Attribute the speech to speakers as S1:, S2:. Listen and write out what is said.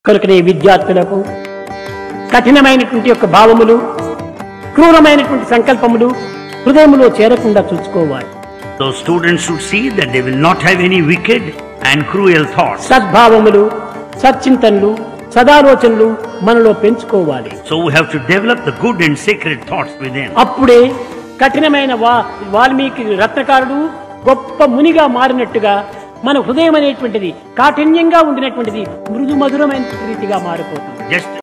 S1: కనుకనే విద్యార్థులకు కఠినమైనటువంటి యొక్క భావములు క్రూరమైనటువంటి సంకల్పములు హృదయములో చేరకుండా చూసుకోవాలి
S2: Those students should see that they will not have any wicked and cruel thoughts.
S1: సద్భావములు సచ్చింతనలు సదాలోచనలు మనలో పెంచుకోవాలి
S2: So we have to develop the good and sacred thoughts within.
S1: అప్పుడే కఠినమైన వా వాల్మీకి రత్నకారుడు గొప్ప మునిగా మారినట్టుగా మన హృదయం అనేటువంటిది కాఠిన్యంగా ఉండినటువంటిది మృదు మధురమైన రీతిగా మారిపోతుంది
S2: Just